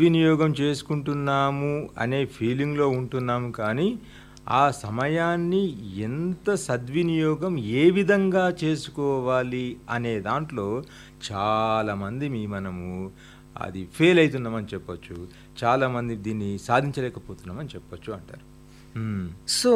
సద్వినియోగం చేసుకుంటున్నాము అనే ఫీలింగ్లో ఉంటున్నాము కానీ ఆ సమయాన్ని ఎంత సద్వినియోగం ఏ విధంగా చేసుకోవాలి అనే దాంట్లో చాలామంది మీ మనము అది ఫెయిల్ అవుతున్నామని చెప్పొచ్చు చాలామంది దీన్ని సాధించలేకపోతున్నామని చెప్పొచ్చు అంటారు మ్మ్. సో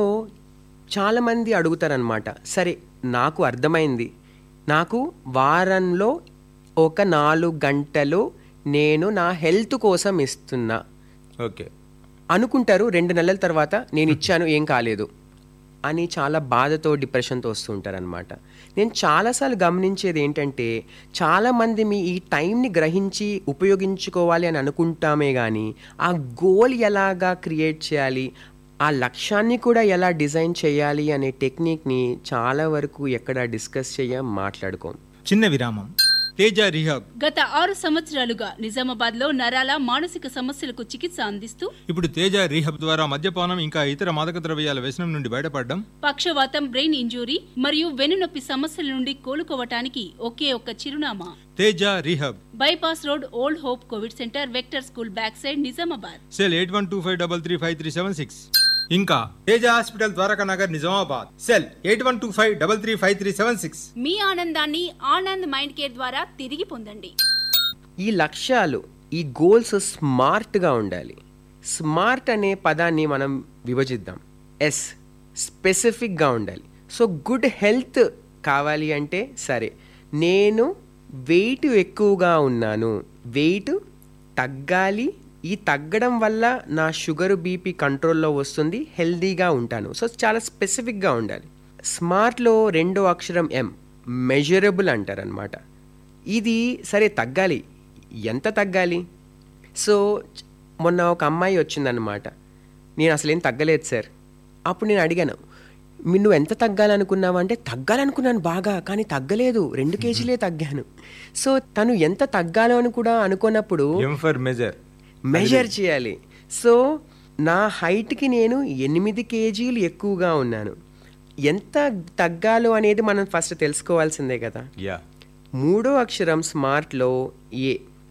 చాలామంది అడుగుతారనమాట సరే నాకు అర్థమైంది నాకు వారంలో ఒక నాలుగు గంటలు నేను నా హెల్త్ కోసం ఇస్తున్నా ఓకే అనుకుంటారు రెండు నెలల తర్వాత నేను ఇచ్చాను ఏం కాలేదు అని చాలా బాధతో డిప్రెషన్తో వస్తూ ఉంటారనమాట నేను చాలాసార్లు గమనించేది ఏంటంటే చాలామంది మీ ఈ టైంని గ్రహించి ఉపయోగించుకోవాలి అని అనుకుంటామే కానీ ఆ గోల్ ఎలాగా క్రియేట్ చేయాలి ఆ లక్ష్యాన్ని కూడా ఎలా డిజైన్ చేయాలి అనే టెక్నిక్ని చాలా వరకు ఎక్కడ డిస్కస్ చేయ మాట్లాడుకోం చిన్న విరామం తేజ రిహాబ్ గత ఆరు సంవత్సరాలుగా నిజామాబాద్ లో నరాల మానసిక సమస్యలకు చికిత్స అందిస్తూ ఇప్పుడు తేజ రీహబ్ ద్వారా మద్యపానం ఇంకా ఇతర మాదక ద్రవ్యాల వ్యసనం నుండి బయటపడడం పక్షవాతం బ్రెయిన్ ఇంజురీ మరియు వెన్నునొప్పి సమస్యల నుండి కోలుకోవటానికి ఒకే ఒక్క చిరునామా Teja rehab bypass road old hope covid centre vector school back side Nizamabad cell eight one two five double three five three seven six ఇంకా Teja hospital Dwaraka Nagar Nizamabad cell eight one two five double three five three seven six మీ ఆనందాన్ని Anand mind care ద్వారా తిరిగి పొందండి ఈ లక్ష్యాలు ఈ goals స్మార్ట్గా ఉండాలి స్మార్ట్ అనే పదాన్ని మనం విభజిద్దాం ఎస్ స్పెసిఫిక్గా ఉండాలి సో గుడ్ హెల్త్ కావాలి అంటే సరే నేను వెయిట్ ఎక్కువగా ఉన్నాను వెయిట్ తగ్గాలి ఈ తగ్గడం వల్ల నా షుగర్ బీపీ కంట్రోల్లో వస్తుంది హెల్దీగా ఉంటాను సో చాలా స్పెసిఫిక్గా ఉండాలి స్మార్ట్లో రెండో అక్షరం ఎం మెజరబుల్ అంటారనమాట ఇది సరే తగ్గాలి ఎంత తగ్గాలి సో మొన్న ఒక అమ్మాయి వచ్చిందనమాట నేను అసలు ఏం తగ్గలేదు సార్ అప్పుడు నేను అడిగాను "మీ నువ్వు ఎంత తగ్గాలనుకున్నావు అంటే తగ్గాలనుకున్నాను బాగా కానీ తగ్గలేదు రెండు కేజీలే తగ్గాను సో తను ఎంత తగ్గాలో అని కూడా అనుకున్నప్పుడు ఎం ఫర్ మెజర్ మెజర్ చేయాలి సో నా హైట్కి నేను ఎనిమిది కేజీలు ఎక్కువగా ఉన్నాను ఎంత తగ్గాలో అనేది మనం ఫస్ట్ తెలుసుకోవాల్సిందే కదా యా మూడో అక్షరం స్మార్ట్లో ఏ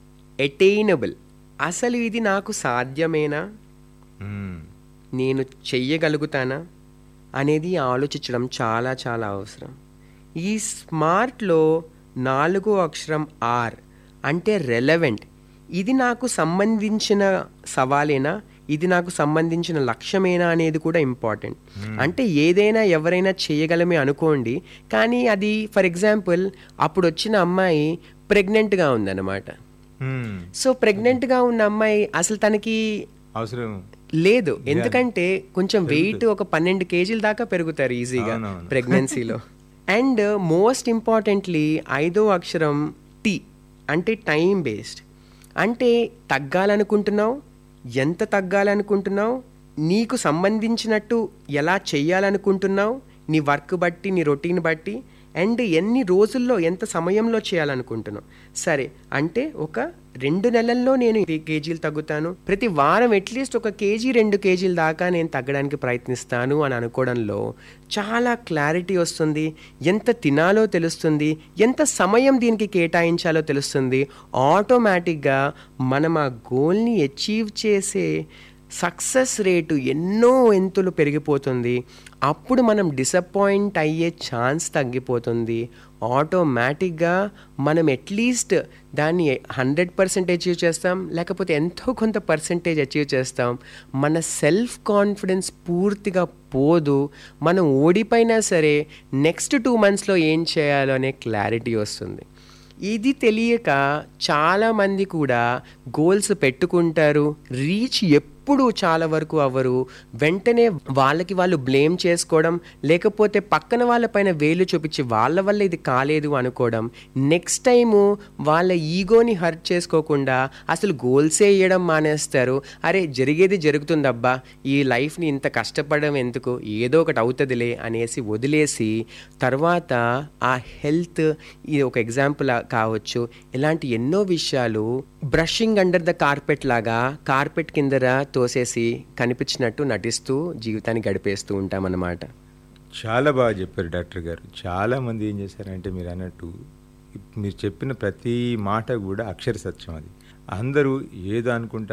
అటైనబుల్ అసలు ఇది నాకు సాధ్యమేనా మ్మ్. నేను చెయ్యగలుగుతానా అనేది ఆలోచించడం చాలా చాలా అవసరం ఈ స్మార్ట్లో నాలుగో అక్షరం ఆర్ అంటే రెలవెంట్ ఇది నాకు సంబంధించిన సవాలేనా ఇది నాకు సంబంధించిన లక్ష్యమేనా అనేది కూడా ఇంపార్టెంట్ అంటే ఏదైనా ఎవరైనా చేయగలమే అనుకోండి కానీ అది ఫర్ ఎగ్జాంపుల్ అప్పుడు వచ్చిన అమ్మాయి ప్రెగ్నెంట్గా ఉందన్నమాట మ్మ్. సో ప్రెగ్నెంట్గా ఉన్న అమ్మాయి అసలు తనకి అవసరం లేదు ఎందుకంటే కొంచెం వెయిట్ ఒక పన్నెండు కేజీల దాకా పెరుగుతారు ఈజీగా అవునవును. ప్రెగ్నెన్సీలో అండ్ మోస్ట్ ఇంపార్టెంట్లీ ఐదో అక్షరం టీ అంటే టైం బేస్డ్ అంటే తగ్గాలనుకుంటున్నావు ఎంత తగ్గాలనుకుంటున్నావు నీకు సంబంధించినట్టు ఎలా చెయ్యాలనుకుంటున్నావు నీ వర్క్ బట్టి నీ రొటీన్ బట్టి అండ్ ఎన్ని రోజుల్లో ఎంత సమయంలో చేయాలనుకుంటున్నావు సరే అంటే ఒక రెండు నెలల్లో నేను ఈ కేజీలు తగ్గుతాను ప్రతి వారం అట్లీస్ట్ ఒక కేజీ రెండు కేజీల దాకా నేను తగ్గడానికి ప్రయత్నిస్తాను అని అనుకోవడంలో చాలా క్లారిటీ వస్తుంది ఎంత తినాలో తెలుస్తుంది ఎంత సమయం దీనికి కేటాయించాలో తెలుస్తుంది ఆటోమేటిక్గా మనం ఆ గోల్ని అచీవ్ చేసే సక్సెస్ రేటు ఎన్నో ఎంతులు పెరిగిపోతుంది అప్పుడు మనం డిసప్పాయింట్ అయ్యే ఛాన్స్ తగ్గిపోతుంది ఆటోమేటిక్గా మనం అట్లీస్ట్ దాన్ని హండ్రెడ్ పర్సెంట్ అచీవ్ చేస్తాం లేకపోతే ఎంతో కొంత పర్సెంటేజ్ అచీవ్ చేస్తాం మన సెల్ఫ్ కాన్ఫిడెన్స్ పూర్తిగా పోదు మనం ఓడిపోయినా సరే నెక్స్ట్ టూ మంత్స్లో ఏం చేయాలో అనే క్లారిటీ వస్తుంది ఇది తెలియక చాలామంది కూడా గోల్స్ పెట్టుకుంటారు రీచ్ ఎప్పుడు చాలా వరకు అవ్వరు వెంటనే వాళ్ళకి వాళ్ళు బ్లేమ్ చేసుకోవడం లేకపోతే పక్కన వాళ్ళపైన వేలు చూపించి వాళ్ళ వల్ల ఇది కాలేదు అనుకోవడం నెక్స్ట్ టైము వాళ్ళ ఈగోని హర్ట్ చేసుకోకుండా అసలు గోల్సే వేయడం మానేస్తారు అరే జరిగేది జరుగుతుందబ్బా ఈ లైఫ్ని ఇంత కష్టపడడం ఎందుకు ఏదో ఒకటి అవుతుందిలే అనేసి వదిలేసి తర్వాత ఆ హెల్త్ ఇది ఒక ఎగ్జాంపుల్ కావచ్చు ఇలాంటి ఎన్నో విషయాలు బ్రషింగ్ అండర్ ద కార్పెట్ లాగా కార్పెట్ కిందర తోసేసి కనిపించినట్టు నటిస్తూ జీవితాన్ని గడిపేస్తూ ఉంటామన్నమాట చాలా బాగా చెప్పారు డాక్టర్ గారు చాలా మంది ఏం చేశారంటే మీరు అన్నట్టు మీరు చెప్పిన ప్రతి మాట కూడా అక్షర సత్యం అది అందరూ ఏదో అనుకుంటారు